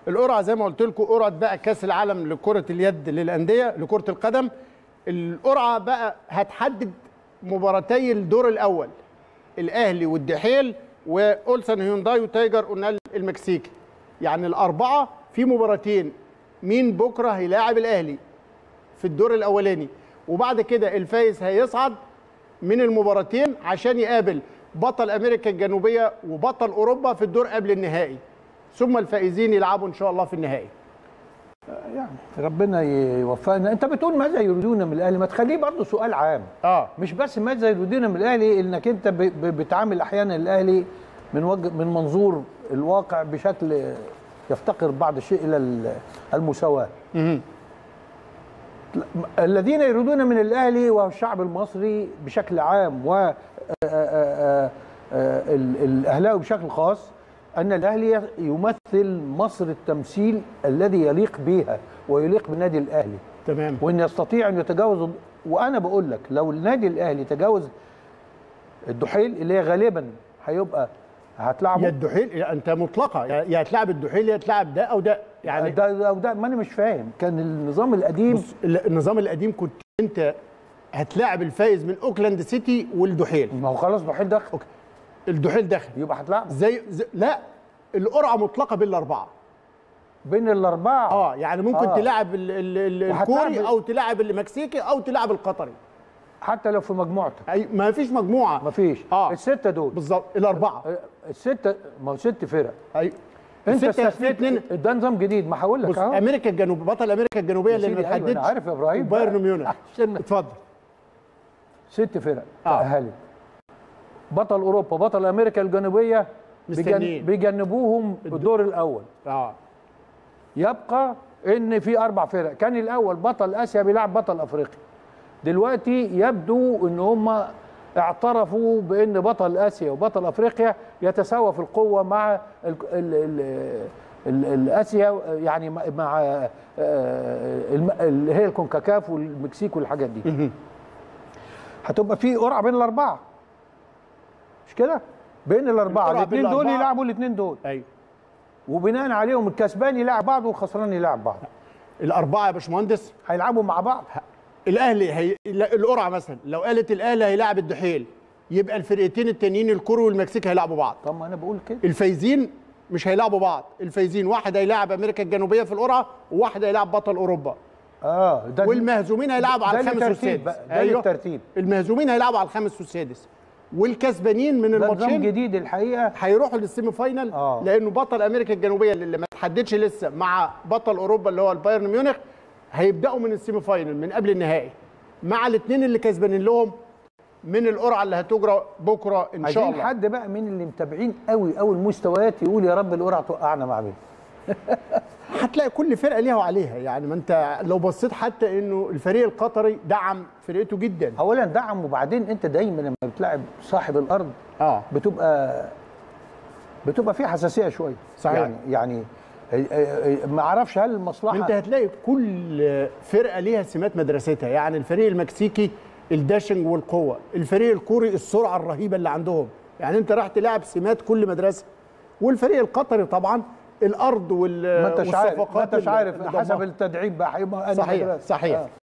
القرعه زي ما قلت لكم قرعه بقى كاس العالم لكره اليد للانديه لكره القدم القرعه بقى هتحدد مباراتي الدور الاول الاهلي والدحيل واولسن هيونداي وتايجر اونال المكسيكي يعني الاربعه في مباراتين مين بكره هيلاعب الاهلي في الدور الاولاني وبعد كده الفايز هيصعد من المباراتين عشان يقابل بطل امريكا الجنوبيه وبطل اوروبا في الدور قبل النهائي ثم الفائزين يلعبوا ان شاء الله في النهائي يعني ربنا يوفقنا انت بتقول ماذا يريدون من الاهلي ما تخليه برضه سؤال عام اه مش بس ماذا يريدون من الاهلي انك انت ب- ب- بتعامل احيانا الاهلي من وجه من منظور الواقع بشكل يفتقر بعض الشيء الى ال- المساواه الذين يريدون من الاهلي والشعب المصري بشكل عام و آه، آه، آه، آه، ال- الاهلاوي بشكل خاص ان الاهلي يمثل مصر التمثيل الذي يليق بها ويليق بالنادي الاهلي تمام وان يستطيع ان يتجاوز وانا بقول لك لو النادي الاهلي تجاوز الدحيل اللي هي غالبا هيبقى يا هتلعبه الدحيل يا انت مطلقه يا يا هتلاعب الدحيل يا تلاعب ده او ده يعني يعني ده ده, ده ما انا مش فاهم كان النظام القديم بص ال- النظام القديم كنت انت هتلاعب الفايز من اوكلاند سيتي والدحيل ما هو خلاص دحيل دخل الدحيل داخل يبقى هتلعبه زي, زي لا القرعه مطلقه بالاربعه بين الاربعه اه يعني ممكن آه. آه. تلعب ال- ال- ال- وهتلعب الكوري ال- او تلعب المكسيكي او تلعب القطري حتى لو في مجموعتك اي ما فيش مجموعه مفيش اه السته دول بالظبط الاربعه السته ما هو ست فرق اي انت الستة في استثنيت اتنين ده نظام جديد ما هقول لك بص اهو امريكا الجنوب بطل امريكا الجنوبيه يا اللي ما سيدي، أيوة، تحددش أنا عارف يا إبراهيم. بايرن ميونخ عشان- اتفضل ست فرق آه. تأهلت بطل اوروبا بطل امريكا الجنوبيه بيجن- مستنيين. بيجنبوهم الدور الاول اه يبقى ان في اربع فرق كان الاول بطل اسيا بيلعب بطل افريقيا دلوقتي يبدو ان هم اعترفوا بان بطل اسيا وبطل افريقيا يتساوى في القوه مع ال ال ال ال الاسيا يعني مع- مع آه، الم- اللي هي الكونكاكاف والمكسيك والحاجات دي هتبقى في قرعه بين الاربعه مش كده بين الاربعه القرعة بين الاثنين دول الأربعة. يلعبوا الاثنين دول ايوه وبناء عليهم الكسبان يلعب بعض والخسران يلعب بعض الاربعه يا باشمهندس هيلعبوا مع بعض الاهلي هي... لا، القرعه مثلا لو قالت الاهلي هيلاعب الدحيل يبقى الفرقتين التانيين الكوري والمكسيك هيلعبوا بعض طب ما انا بقول كده الفايزين مش هيلعبوا بعض الفايزين واحد هيلاعب امريكا الجنوبيه في القرعه وواحد هيلاعب بطل اوروبا اه ده والمهزومين هيلعبوا على ده الخامس الترتيب والسادس بقى، ده الترتيب. المهزومين هيلعبوا على الخامس والسادس والكسبانين من ده نظام الماتشين جديد الحقيقه هيروحوا للسيمي فاينال آه. لانه بطل امريكا الجنوبيه اللي ما تحددش لسه مع بطل اوروبا اللي هو البايرن ميونخ هيبداوا من السيمي فاينال من قبل النهائي مع الاثنين اللي كسبانين لهم من القرعه اللي هتجرى بكره ان شاء عايزين الله حد بقى من اللي متابعين قوي قوي المستويات يقول يا رب القرعه توقعنا مع مين هتلاقي كل فرقه ليها وعليها يعني ما انت لو بصيت حتى انه الفريق القطري دعم فرقته جدا اولا دعم وبعدين انت دايما لما بتلاعب صاحب الارض اه بتبقى بتبقى في حساسيه شويه صحيح. يعني يعني آه، آه، آه، ما اعرفش هل المصلحه انت هتلاقي كل فرقه ليها سمات مدرستها يعني الفريق المكسيكي الداشنج والقوه الفريق الكوري السرعه الرهيبه اللي عندهم يعني انت راح تلاعب سمات كل مدرسه والفريق القطري طبعا الارض وال ما انتش عارف ما والصفقات انتش اللي- عارف اللي حسب ضمها. التدريب بقى هيبقى أنهي صحيح مدرسة. صحيح آه.